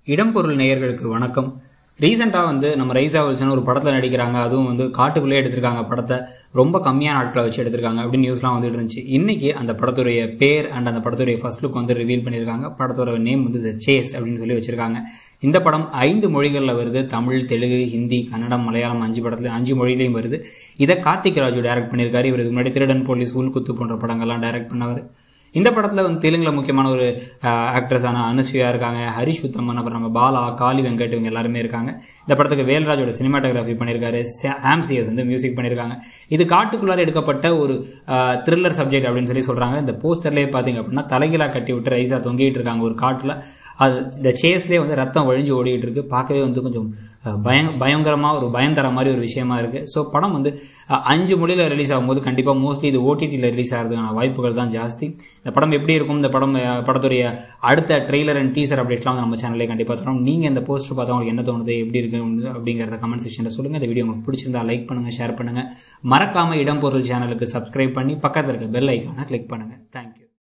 இடம்பொருள் நேயர்களுக்கு வணக்கம் ரீசெண்டாக வந்து நம்ம ரைசா வில்சன் ஒரு படத்தில் நடிக்கிறாங்க அதுவும் வந்து காட்டுக்குள்ளே எடுத்திருக்காங்க படத்தை ரொம்ப கம்மியான ஆட்களை வச்சு எடுத்திருக்காங்க அப்படின்னு நியூஸ்லாம் வந்துட்டு இருந்துச்சு இன்னைக்கு அந்த படத்துடைய பேர் அண்ட் அந்த படத்துடைய ஃபர்ஸ்ட் லுக் வந்து ரிவீல் பண்ணியிருக்காங்க படத்தோட நேம் வந்து த சேஸ் அப்படின்னு சொல்லி வச்சிருக்காங்க இந்த படம் ஐந்து மொழிகளில் வருது தமிழ் தெலுங்கு ஹிந்தி கன்னடம் மலையாளம் அஞ்சு படத்துல அஞ்சு மொழியிலையும் வருது இதை கார்த்திக் ராஜு டைரக்ட் பண்ணியிருக்காரு இவருக்கு முன்னாடி திருடன் போலீஸ் உள்குத்து போன்ற படங்கள்லாம் டைரக்ட் பண்ணவர் இந்த படத்தில் வந்து தெலுங்கில் முக்கியமான ஒரு ஆக்ட்ரஸான அனுசுயா இருக்காங்க ஹரிஷ் உத்தமன் அப்புறம் நம்ம பாலா காளி வெங்கட் இவங்க எல்லாருமே இருக்காங்க இந்த படத்துக்கு வேல்ராஜோட சினிமாட்டோகிராஃபி பண்ணியிருக்காரு ஆம்சியஸ் வந்து மியூசிக் பண்ணியிருக்காங்க இது காட்டுக்குள்ளார எடுக்கப்பட்ட ஒரு த்ரில்லர் சப்ஜெக்ட் அப்படின்னு சொல்லி சொல்கிறாங்க இந்த போஸ்டர்லேயே பார்த்தீங்க அப்படின்னா தலைகளாக கட்டி விட்டு ரைஸாக தொங்கிட்டு இருக்காங்க ஒரு காட்டில் அது இந்த சேஸ்லேயே வந்து ரத்தம் வழிஞ்சு ஓடிட்டு இருக்கு பார்க்கவே வந்து கொஞ்சம் பயங்க பயங்கரமாக ஒரு பயம் தர மாதிரி ஒரு விஷயமா இருக்குது ஸோ படம் வந்து அஞ்சு மொழியில் ரிலீஸ் ஆகும்போது கண்டிப்பாக மோஸ்ட்லி இது ஓடிடியில் ரிலீஸ் ஆகிறதுக்கான வாய்ப்புகள் தான் ஜாஸ்தி இந்த படம் எப்படி இருக்கும் இந்த படம் படத்துடைய அடுத்த ட்ரெய்லர் அண்ட் டீசர் அப்டேட்லாம் வந்து நம்ம சேனலே கண்டிப்பாக தரோம் நீங்கள் இந்த போஸ்டர் பார்த்தா உங்களுக்கு என்ன தோணுது எப்படி இருக்கு அப்படிங்கிறத கமெண்ட் செக்ஷனில் சொல்லுங்கள் இந்த வீடியோ உங்களுக்கு பிடிச்சிருந்தா லைக் பண்ணுங்கள் ஷேர் பண்ணுங்கள் மறக்காமல் இடம்பொருள் சேனலுக்கு சப்ஸ்கிரைப் பண்ணி பக்கத்தில் இருக்க பெல் ஐக்கானை கிளிக் பண்ணுங்கள் தேங்க்யூ